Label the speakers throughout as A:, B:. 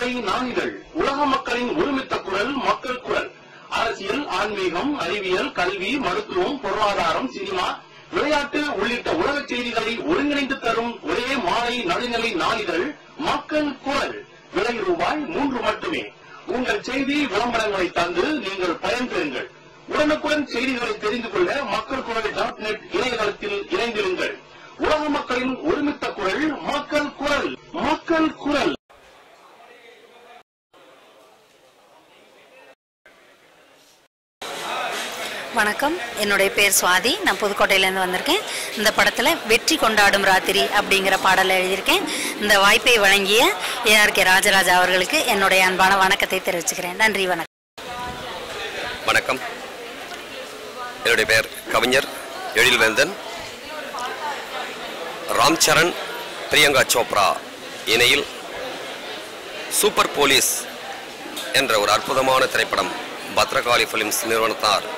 A: நடுநிலை நாளிதழ் உலக மக்களின் ஒருமித்த குரல் மக்கள் குரல் அரசியல் ஆன்மீகம் அறிவியல் கல்வி மருத்துவம் பொருளாதாரம் சினிமா விளையாட்டு உள்ளிட்ட உலக செய்திகளை ஒருங்கிணைந்து தரும் ஒரே மாலை நடுநிலை நாளிதழ் மக்கள் குரல் விலை ரூபாய் மூன்று மட்டுமே உங்கள் செய்தி விளம்பரங்களை தந்து நீங்கள் பயன்பெறுங்கள் உடனுக்குடன் செய்திகளை தெரிந்து கொள்ள மக்கள் குரல் டாட் நெட் இணையதளத்தில் இணைந்திருங்கள் உலக மக்களின் ஒருமித்த குரல் மக்கள் குரல் மக்கள் குரல்
B: வணக்கம் என்னுடைய பேர் சுவாதி நான் புதுக்கோட்டையிலேருந்து வந்திருக்கேன் இந்த படத்தில் வெற்றி கொண்டாடும் ராத்திரி அப்படிங்கிற பாடலை எழுதியிருக்கேன் இந்த வாய்ப்பை வழங்கிய ஏஆர் கே ராஜராஜா அவர்களுக்கு என்னுடைய அன்பான வணக்கத்தை தெரிவிச்சுக்கிறேன் நன்றி வணக்கம்
C: வணக்கம் என்னுடைய பெயர் கவிஞர் எழில்வேந்தன் ராம் சரண் பிரியங்கா சோப்ரா இணையில் சூப்பர் போலீஸ் என்ற ஒரு அற்புதமான திரைப்படம் பத்ரகாளி ஃபிலிம்ஸ் நிறுவனத்தார்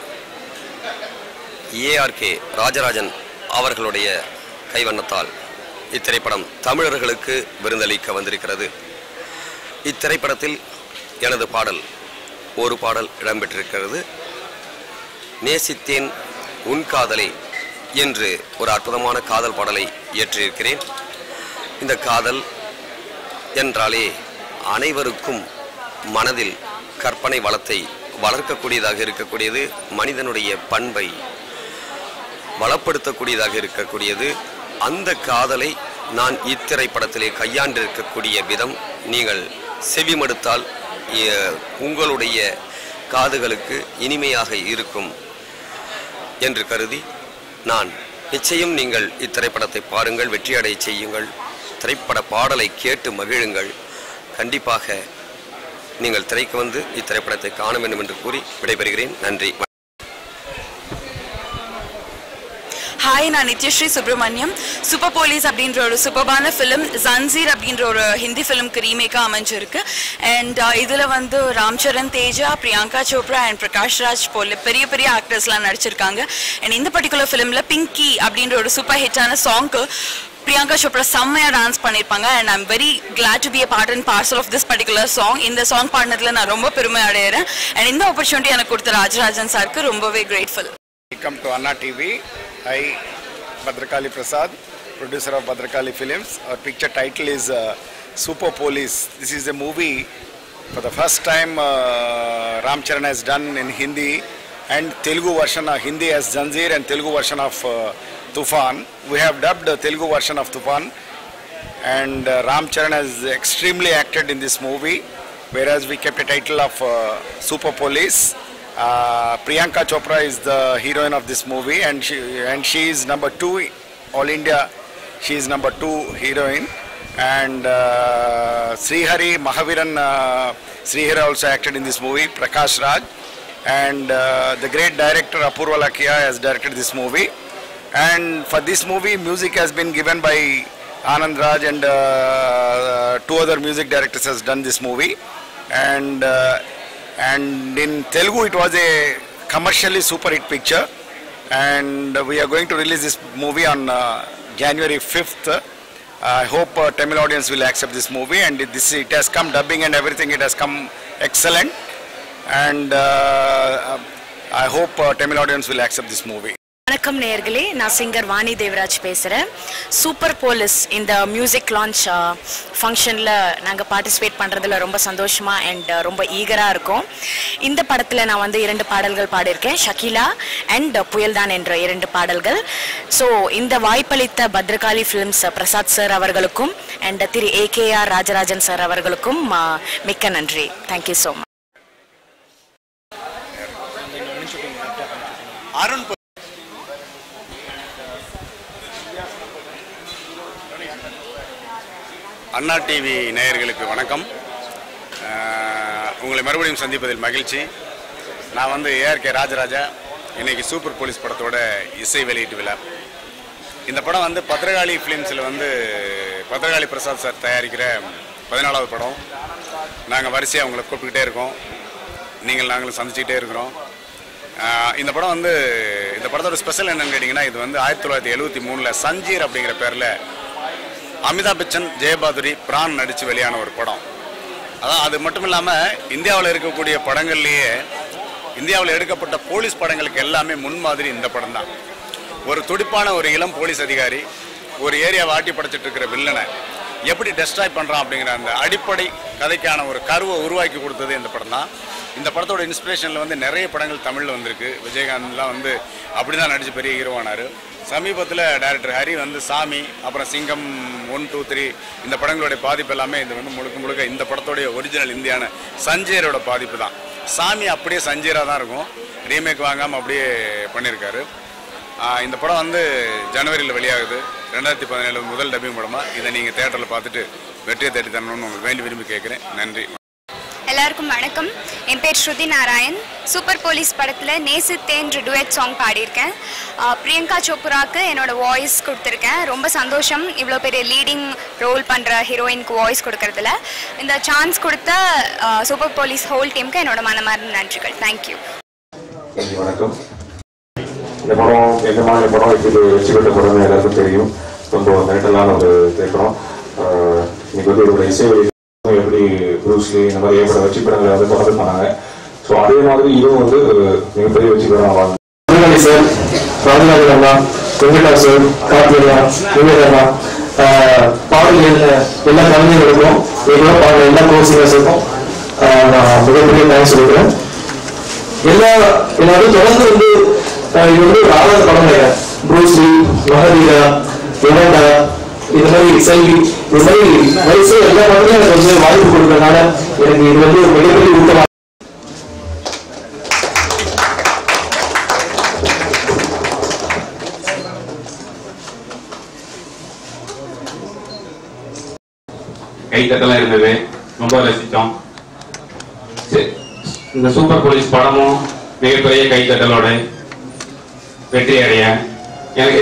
C: ஏஆர்கே ராஜராஜன் அவர்களுடைய கைவண்ணத்தால் இத்திரைப்படம் தமிழர்களுக்கு விருந்தளிக்க வந்திருக்கிறது இத்திரைப்படத்தில் எனது பாடல் ஒரு பாடல் இடம்பெற்றிருக்கிறது நேசித்தேன் உன் காதலை என்று ஒரு அற்புதமான காதல் பாடலை இயற்றியிருக்கிறேன் இந்த காதல் என்றாலே அனைவருக்கும் மனதில் கற்பனை வளத்தை வளர்க்கக்கூடியதாக இருக்கக்கூடியது மனிதனுடைய பண்பை வளப்படுத்தக்கூடியதாக இருக்கக்கூடியது அந்த காதலை நான் இத்திரைப்படத்திலே கையாண்டிருக்கக்கூடிய விதம் நீங்கள் செவிமடுத்தால் எ- உங்களுடைய காதுகளுக்கு இனிமையாக இருக்கும் என்று கருதி நான் நிச்சயம் நீங்கள் இத்திரைப்படத்தை பாருங்கள் வெற்றியடை செய்யுங்கள் திரைப்பட பாடலை கேட்டு மகிழுங்கள் கண்டிப்பாக நீங்கள் திரைக்கு வந்து இத்திரைப்படத்தை காண வேண்டும் என்று கூறி விடைபெறுகிறேன் நன்றி
D: ஹாய் நான் நித்யஸ்ரீ சுப்ரமணியம் சூப்பர் போலீஸ் அப்படின்ற ஒரு சூப்பர்பான ஃபிலிம் ஜன்சீர் அப்படின்ற ஒரு ஹிந்தி ஃபிலிம்க்கு ரீமேக்காக அமைஞ்சிருக்கு அண்ட் இதில் வந்து ராம் சரண் தேஜா பிரியங்கா சோப்ரா அண்ட் பிரகாஷ் ராஜ் போல பெரிய பெரிய ஆக்டர்ஸ்லாம் நடிச்சிருக்காங்க அண்ட் இந்த பர்டிகுலர் ஃபிலிமில் பிங்கி அப்படின்ற ஒரு சூப்பர் ஹிட்டான சாங்க்கு பிரியங்கா சோப்ரா செம்மையாக டான்ஸ் பண்ணியிருப்பாங்க and I'm very glad to be a part and parcel of this particular song இந்த சாங் பாடினதுல நான் ரொம்ப பெருமை அடையிறேன் அண்ட் இந்த ஆப்பர்ச்சுனிட்டி எனக்கு கொடுத்த ராஜராஜன் சாருக்கு ரொம்பவே grateful
E: Welcome to Anna TV. I, Bhadrakali Prasad, producer of Bhadrakali Films. Our picture title is uh, Super Police. This is a movie for the first time uh, Ram Charan has done in Hindi and Telugu version of Hindi as Zanjeer and Telugu version of uh, Tufan. We have dubbed the Telugu version of Tufan and uh, Ram Charan has extremely acted in this movie, whereas we kept a title of uh, Super Police. Uh, Priyanka Chopra is the heroine of this movie, and she and she is number two all India. She is number two heroine, and uh, Srihari Mahaviran uh, Srihari also acted in this movie. Prakash Raj, and uh, the great director Apurva Lakia has directed this movie. And for this movie, music has been given by Anand Raj and uh, two other music directors has done this movie. And uh, and in Telugu, it was a commercially super hit picture. And we are going to release this movie on uh, January 5th. I hope uh, Tamil audience will accept this movie. And it, this it has come dubbing and everything. It has come excellent. And uh, I hope uh, Tamil audience will accept this movie.
F: வணக்கம் நேயர்களே நான் singer Vani Devaraj பேசுகிறேன் super police இந்த music launch ஃபங்க்ஷனில் நாங்கள் participate பண்ணுறதுல ரொம்ப சந்தோஷமாக அண்ட் ரொம்ப ஈகராக இருக்கோம் இந்த படத்தில் நான் வந்து இரண்டு பாடல்கள் பாடியிருக்கேன் ஷகிலா அண்ட் புயல்தான் என்ற இரண்டு பாடல்கள் ஸோ இந்த வாய்ப்பளித்த பத்ரகாளி ஃபிலிம்ஸ் பிரசாத் சார் அவர்களுக்கும் அண்ட் திரு ஏகேஆர் ராஜராஜன் சார் அவர்களுக்கும் ஆ, மிக்க நன்றி thank you so much
E: Anna TV நேயர்களுக்கு வணக்கம் அஹ், உங்களை மறுபடியும் சந்திப்பதில் மகிழ்ச்சி நான் வந்து ஏஆர்கே ராஜராஜா இன்னைக்கு சூப்பர் போலீஸ் படத்தோட இசை வெளியீட்டு விழா இந்த படம் வந்து பத்திரகாளி ஃபிலிம்ஸில் வந்து பத்திரகாளி பிரசாத் சார் தயாரிக்கிற பதினாலாவது படம் நாங்கள் வரிசையாக அவங்கள கூப்பிட்டுக்கிட்டே இருக்கோம் நீங்கள் நாங்களும் சந்திச்சுக்கிட்டே இருக்கிறோம் ஆஹ் இந்த படம் வந்து இந்த படத்தோட ஸ்பெஷல் என்னன்னு கேட்டிங்கன்னா இது வந்து ஆயிரத்தி தொள்ளாயிரத்தி எழுபத்தி மூணில் சஞ்சீர் அப்படிங்கிற பேரில் அமிதாப் பச்சன் ஜெயபாதுரி பிரான் நடித்து வெளியான ஒரு படம் அதான் அது மட்டும் இல்லாமல் இந்தியாவில் இருக்கக்கூடிய படங்கள்லேயே இந்தியாவில் எடுக்கப்பட்ட போலீஸ் படங்களுக்கு எல்லாமே முன்மாதிரி இந்த படம் தான் ஒரு துடிப்பான ஒரு இளம் போலீஸ் அதிகாரி ஒரு ஏரியாவை ஆட்டி படைச்சிட்டு இருக்கிற வில்லனை எப்படி டெஸ்ட்ராய் பண்ணுறான் அப்படிங்கிற அந்த அடிப்படை கதைக்கான ஒரு கருவை உருவாக்கி கொடுத்தது இந்த படம் தான் இந்த படத்தோட இன்ஸ்பிரேஷனில் வந்து நிறைய படங்கள் தமிழில் வந்திருக்கு விஜயகாந்த்லாம் வந்து அப்படி தான் நடிச்சு பெரிய ஹீரோவானார் சமீபத்தில் டைரக்டர் ஹரி வந்து சாமி அப்புறம் சிங்கம் ஒன் டூ த்ரீ இந்த படங்களுடைய பாதிப்பு எல்லாமே இது வந்து முழுக்க முழுக்க இந்த படத்தோடைய ஒரிஜினல் இந்தியான சஞ்சயரோட பாதிப்பு தான் சாமி அப்படியே சஞ்சயராக தான் இருக்கும் ரீமேக் வாங்காமல் அப்படியே பண்ணியிருக்காரு ஆஹ் இந்த படம் வந்து ஜனவரியில் வெளியாகுது ரெண்டாயிரத்தி பதினேழு முதல் டப்பிங் படமாக இதை நீங்கள் தேட்டரில் பார்த்துட்டு வெற்றியை தேடி தரணும்னு உங்களுக்கு வேண்டி விரும்பி கேட்குறேன் நன்றி
G: எல்லாருக்கும் வணக்கம் என் பேர் ஸ்ருதி நாராயண் சூப்பர் போலீஸ் படத்தில் நேசித்தேன்ற டுவெட் சாங் பாடியிருக்கேன் ஆஹ் பிரியங்கா சோப்ராக்கு என்னோட வாய்ஸ் கொடுத்துருக்கேன் ரொம்ப சந்தோஷம் இவ்வளோ பெரிய லீடிங் ரோல் பண்ணுற ஹீரோயினுக்கு வாய்ஸ் கொடுக்கறதுல இந்த சான்ஸ் கொடுத்த ஆஹ் சூப்பர் போலீஸ் ஹோல் டீமுக்கு என்னோட மனமார்ந்த நன்றிகள் தேங்க்யூ
H: நன்றி வணக்கம் இந்த படம் எந்த மாதிரி படம் இது வெற்றி பெற்ற படம்னு எல்லாருக்கும் தெரியும் ரொம்ப மிரட்டலான ஒரு திரைப்படம் ஆஹ் இன்னைக்கு வந்து இதோட இசை வெளியீடு எப்படி ப்ரூஸ்லி இந்த மாதிரி ஏற்பட வெற்றி படங்களை வந்து தொடர்ந்து பண்ணாங்க ஸோ அதே மாதிரி இதுவும் வந்து ஒரு மிகப்பெரிய வெற்றி படம் வாங்க
I: முருகனி சார் ராஜராஜன் அண்ணா வெங்கடா சார் கார்த்திகா வெங்கடா பாடல் எழுதின எல்லா கலைஞர்களுக்கும் எங்களோட பாடல் எல்லா கோர்சிங்கர்ஸுக்கும் நான் மிகப்பெரிய தேங்க்ஸ் சொல்லிக்கிறேன் எல்லா எல்லாரும் தொடர்ந்து வந்து ஆஹ் இது வந்து ஒரு ஆறாவது படம் கிடையாது ப்ரூஸ்லி மகதீரா வெங்கடா இது மாதிரி செல்வி இது மாதிரி வயசு எல்லா படத்துலையும் எனக்கு வந்து வாய்ப்பு கொடுக்கறதுனால எனக்கு இது வந்து ஒரு மிகப்பெரிய ஊக்கமாக
J: கைத்தட்டலாம் இருந்தது ரொம்ப ரசித்தோம் சரி, இந்த சூப்பர் போலீஸ் படமும் மிகப்பெரிய கைத்தட்டலோட வெற்றி அடைய எனக்கு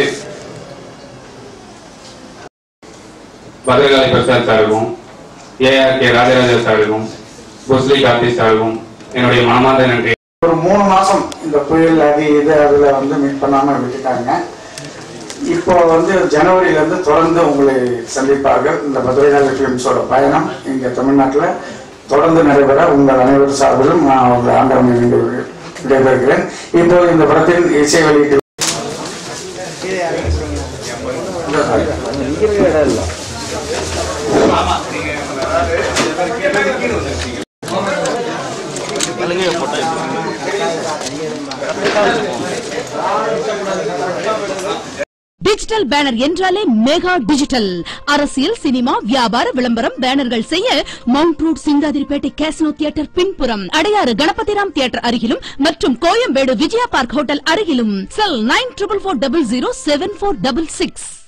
J: பத்ரகாளி பிரசாத் சாருக்கும் ஏஆர் கே ராஜராஜா சாருக்கும் புஸ்லி கார்த்தி சாருக்கும் என்னுடைய மனமார்ந்த நன்றி
K: ஒரு மூணு மாசம் இந்த புயல் அது இது அதுல வந்து மீட் பண்ணாம விட்டுட்டாங்க இப்போ வந்து ஜனவரியில இருந்து தொடர்ந்து உங்களை சந்திப்பார்கள் இந்த பத்ரகாளி பிலிம்ஸோட பயணம் இங்க தமிழ்நாட்டுல தொடர்ந்து நடைபெற உங்கள் அனைவர் சார்பிலும் நான் உங்கள் ஆண்டவன் இணைந்து விடைபெறுகிறேன் இப்போ இந்த படத்தின் இசை வெளியீட்டு
L: டிஜிட்டல் பேனர் என்றாலே மெகா டிஜிட்டல் அரசியல் சினிமா வியாபார விளம்பரம் பேனர்கள் செய்ய mount road Chindadripet casino theatre பின்புறம் அடையாறு கணபதிராம் தியேட்டர் அருகிலும் மற்றும் கோயம்பேடு விஜயா பார்க் ஹோட்டல் அருகிலும் cell nine triple four double zero seven four double six